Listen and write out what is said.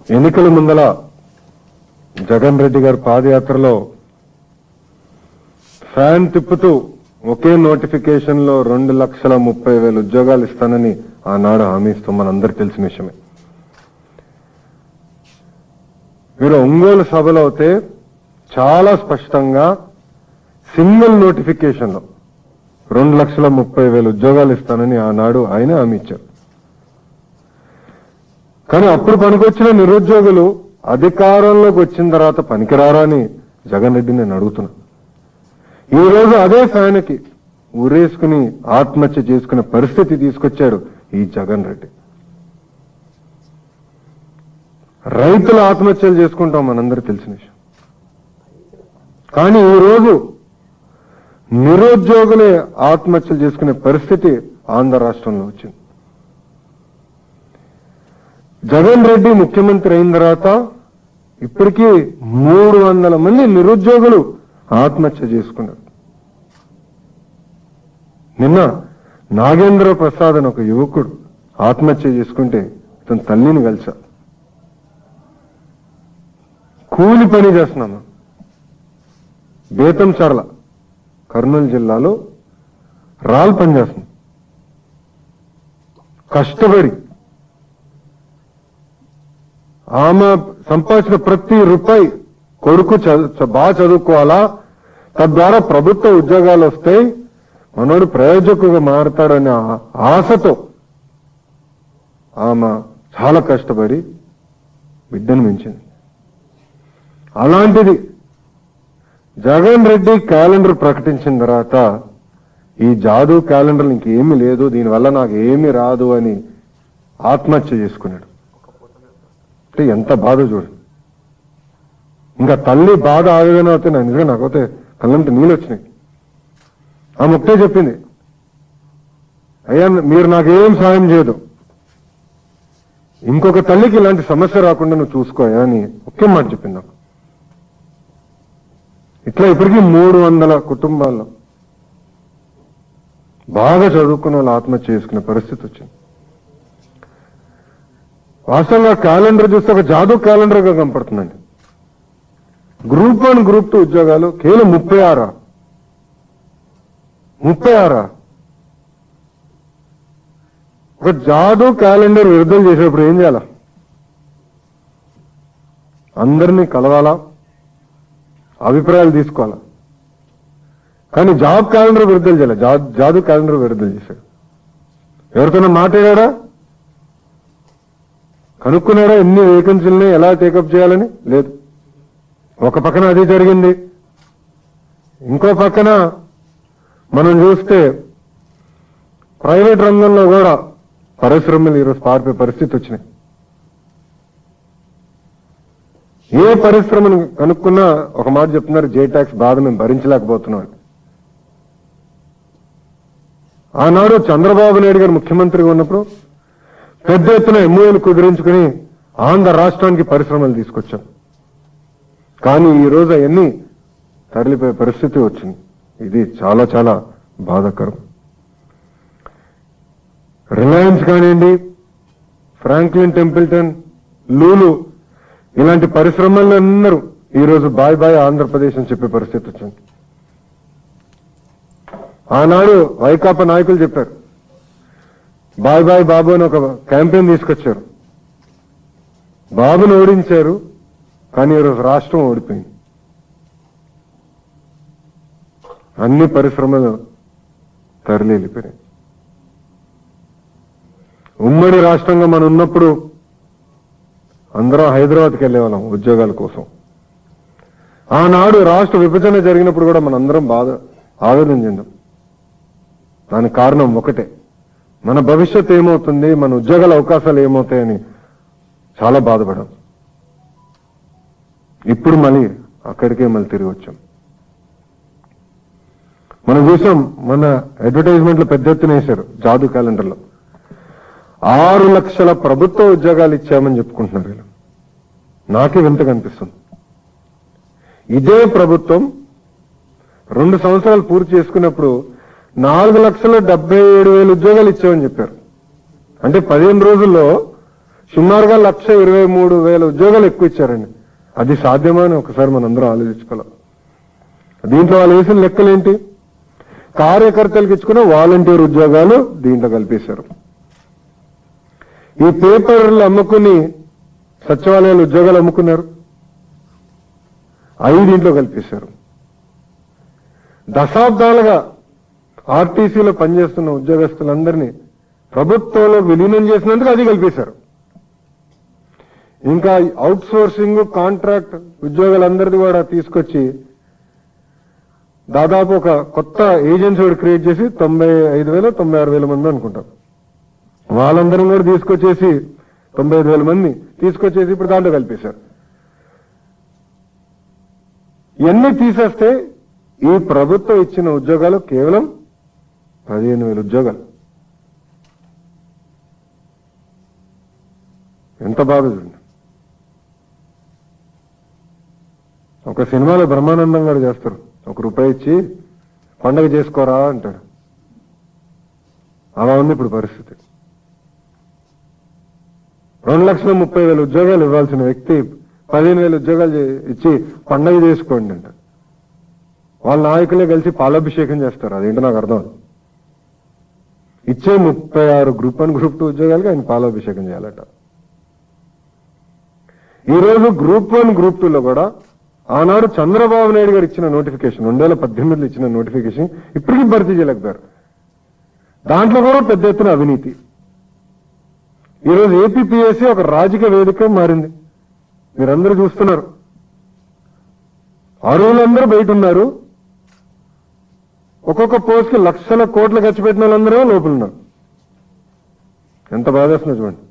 ఎన్నికల ముందల జగన్ రెడ్డి గారి పాదయాత్రలో ఫ్యాన్ తిప్పుతూ ఒకే నోటిఫికేషన్ లో రెండు లక్షల ముప్పై వేల ఉద్యోగాలు ఇస్తానని ఆనాడు హామీ ఇస్తూ మనందరికి తెలిసిన విషయమే వీరు ఒంగోలు సభలో అయితే చాలా స్పష్టంగా సింగిల్ నోటిఫికేషన్ లో రెండు లక్షల ముప్పై వేల ఉద్యోగాలు ఇస్తానని ఆనాడు ఆయన హామీ ఇచ్చారు కానీ అప్పుడు పనికొచ్చిన నిరుద్యోగులు అధికారంలోకి వచ్చిన తర్వాత పనికిరారా అని జగన్ రెడ్డి నేను అడుగుతున్నా ఈ రోజు అదే ఫ్యాన్కి ఉరేసుకుని ఆత్మహత్య చేసుకునే పరిస్థితి తీసుకొచ్చారు ఈ జగన్ రెడ్డి రైతులు ఆత్మహత్యలు చేసుకుంటాం మనందరూ తెలిసిన విషయం కానీ ఈ రోజు నిరుద్యోగులే ఆత్మహత్యలు చేసుకునే పరిస్థితి ఆంధ్ర రాష్ట్రంలో వచ్చింది జగన్ రెడ్డి ముఖ్యమంత్రి అయిన తర్వాత ఇప్పటికీ మూడు వందల మంది నిరుద్యోగులు ఆత్మహత్య చేసుకున్నారు నిన్న నాగేంద్ర ప్రసాద్ అని ఒక యువకుడు ఆత్మహత్య చేసుకుంటే ఇతని తల్లిని కలిసా కూలి పని చేస్తున్నామా బేతంచర్ల కర్నూలు జిల్లాలో రాల్ పని చేస్తున్నాం కష్టపడి ఆమె సంపాదించిన ప్రతి రూపాయి కొడుకు చదువు చ- బాగా చదువుకోవాలా తద్వారా ప్రభుత్వ ఉద్యోగాలు వస్తాయి మనోడు ప్రయోజకుగా మారతాడనే ఆ- ఆశతో ఆమె చాలా కష్టపడి బిడ్డను పెంచింది అలాంటిది జగన్ రెడ్డి క్యాలెండర్ ప్రకటించిన తర్వాత ఈ జాదు క్యాలెండర్ ఇంకేమీ లేదు దీనివల్ల నాకు ఏమీ రాదు అని ఆత్మహత్య చేసుకున్నాడు అంటే ఎంత బాధ చూడు ఇంకా తల్లి బాధ ఆగగానే అవుతే నాకు నిజంగా నాకైతే కళ్ళంటే నీళ్ళు వచ్చినాయి ఆమె ఒకటే చెప్పింది అయ్యా మీరు నాకేం సాయం చేయదు ఇంకొక తల్లికి ఇలాంటి సమస్య రాకుండా నువ్వు చూసుకోయా అని ఒకే మాట చెప్పింది నాకు ఇట్లా ఇప్పటికీ మూడు వందల కుటుంబాల్లో బాగా చదువుకున్న వాళ్ళు ఆత్మహత్య చేసుకునే పరిస్థితి వచ్చింది వాస్తవంగా క్యాలెండర్ చూస్తే ఒక జాదు క్యాలెండర్ గా కనపడుతుందండి గ్రూప్ వన్ గ్రూప్ టూ ఉద్యోగాలు కేవలం ముప్పై ఆరా ముప్పై ఆరా ఒక జాదు క్యాలెండర్ విడుదల చేసేటప్పుడు ఏం చేయాలా అందరినీ కలవాలా అభిప్రాయాలు తీసుకోవాలా కానీ జాబ్ క్యాలెండర్ విడుదల చేయాలి జా- జాదు క్యాలెండర్ విడుదల చేశాడు ఎవరితోనో మాట్లాడా కనుక్కున్నాడా ఎన్ని వేకెన్సీలని ఎలా టేకప్ చేయాలని లేదు ఒక పక్కన అది జరిగింది ఇంకో పక్కన మనం చూస్తే ప్రైవేట్ రంగంలో కూడా పరిశ్రమలు ఈరోజు పారిపోయే పరిస్థితి వచ్చినాయి ఏ పరిశ్రమను కనుక్కున్నా ఒక మాట చెప్తున్నారు జే ట్యాక్స్ బాధ మేము భరించలేకపోతున్నాం అని. ఆనాడు చంద్రబాబు నాయుడు గారు ముఖ్యమంత్రిగా ఉన్నప్పుడు పెద్ద ఎత్తున ఎంఓఏలు కుదిరించుకుని ఆంధ్ర రాష్ట్రానికి పరిశ్రమలు తీసుకొచ్చాం కానీ ఈ రోజు అవన్నీ తరలిపోయే పరిస్థితి వచ్చింది ఇది చాలా చాలా బాధాకరం రిలయన్స్ కానివ్వండి ఫ్రాంక్లిన్ టెంపుల్టన్ లూలు ఇలాంటి పరిశ్రమల్లో అందరూ ఈ రోజు బాయ్ బాయ్ ఆంధ్రప్రదేశ్ అని చెప్పే పరిస్థితి వచ్చింది ఆనాడు వైకాపా నాయకులు చెప్పారు బాయ్ బాయ్ బాబు అని ఒక క్యాంపెయిన్ తీసుకొచ్చారు బాబును ఓడించారు కానీ ఈరోజు రాష్ట్రం ఓడిపోయింది అన్ని పరిశ్రమలు తరలి వెళ్ళిపోయాయి ఉమ్మడి రాష్ట్రంగా మనం ఉన్నప్పుడు అందరం హైదరాబాద్కి వెళ్ళేవాళ్ళం ఉద్యోగాల కోసం ఆనాడు రాష్ట్ర విభజన జరిగినప్పుడు కూడా మనందరం బాధ ఆవేదన చెందాం దానికి కారణం ఒకటే మన భవిష్యత్తు ఏమవుతుంది మన ఉద్యోగాల అవకాశాలు ఏమవుతాయని చాలా బాధపడాం ఇప్పుడు మళ్ళీ అక్కడికే మళ్ళీ తిరిగి వచ్చాం మనం చూసాం మన అడ్వర్టైజ్మెంట్లు పెద్ద ఎత్తున వేశారు జాదు క్యాలెండర్లో ఆరు లక్షల ప్రభుత్వ ఉద్యోగాలు ఇచ్చామని చెప్పుకుంటున్నారు వీళ్ళు నాకే వింత కనిపిస్తుంది ఇదే ప్రభుత్వం రెండు సంవత్సరాలు పూర్తి చేసుకున్నప్పుడు నాలుగు లక్షల డెబ్బై ఏడు వేల ఉద్యోగాలు ఇచ్చామని చెప్పారు అంటే పదిహేను రోజుల్లో సుమారుగా లక్ష ఇరవై మూడు వేల ఉద్యోగాలు ఎక్కువ ఇచ్చారండి అది సాధ్యమా అని ఒకసారి మనందరం ఆలోచించుకోవాలి దీంట్లో వాళ్ళు వేసిన లెక్కలేంటి కార్యకర్తలకు ఇచ్చుకున్న వాలంటీర్ ఉద్యోగాలు దీంట్లో కల్పేశారు ఈ పేపర్లు అమ్ముకుని సచివాలయాలు ఉద్యోగాలు అమ్ముకున్నారు అవి దీంట్లో కల్పేశారు దశాబ్దాలుగా ఆర్టీసీలో పనిచేస్తున్న ఉద్యోగస్తులందరినీ ప్రభుత్వంలో విలీనం చేసినందుకు అది కల్పేశారు ఇంకా అవుట్ సోర్సింగ్ కాంట్రాక్ట్ ఉద్యోగులందరిది కూడా తీసుకొచ్చి దాదాపు ఒక కొత్త ఏజెన్సీ ఒకటి క్రియేట్ చేసి తొంభై ఐదు వేల తొంభై ఆరు వేల మంది అనుకుంటాం వాళ్ళందరం కూడా తీసుకొచ్చేసి తొంభై ఐదు వేల మంది తీసుకొచ్చేసి ఇప్పుడు దాంట్లో కలిపేశారు ఇవన్నీ తీసేస్తే ఈ ప్రభుత్వం ఇచ్చిన ఉద్యోగాలు కేవలం పదిహేను వేల ఉద్యోగాలు ఎంత బాధ చూడండి ఒక సినిమాలో బ్రహ్మానందం గారు చేస్తారు ఒక రూపాయి ఇచ్చి పండగ చేసుకోరా అంటాడు అలా ఉంది ఇప్పుడు పరిస్థితి రెండు లక్షల ముప్పై వేల ఉద్యోగాలు ఇవ్వాల్సిన వ్యక్తి పదిహేను వేల ఉద్యోగాలు చే- ఇచ్చి పండగ చేసుకోండి అంట వాళ్ళ నాయకులే కలిసి పాలాభిషేకం చేస్తారు అదేంటో నాకు అర్థం అవ్వదు. ఇచ్చే ముప్పై ఆరు గ్రూప్ వన్ గ్రూప్ టూ ఉద్యోగాలకి ఆయన పాలాభిషేకం చేయాలట ఈ రోజు గ్రూప్ వన్ గ్రూప్ టూలో కూడా ఆనాడు చంద్రబాబు నాయుడు గారు ఇచ్చిన నోటిఫికేషన్ రెండు వేల పద్దెనిమిదిలో ఇచ్చిన నోటిఫికేషన్ ఇప్పటికీ భర్తీ చేయలేకపోయారు దాంట్లో కూడా పెద్ద ఎత్తున అవినీతి ఈరోజు ఏపీపీఎస్సీ ఒక రాజకీయ వేదిక మారింది మీరందరూ చూస్తున్నారు అరువులందరూ బయట ఉన్నారు ఒక్కొక్క పోస్ట్ కి లక్షల కోట్లు ఖర్చు పెట్టిన వాళ్ళందరూ లోపల ఉన్నారు ఎంత బాధేస్తుందో చూడండి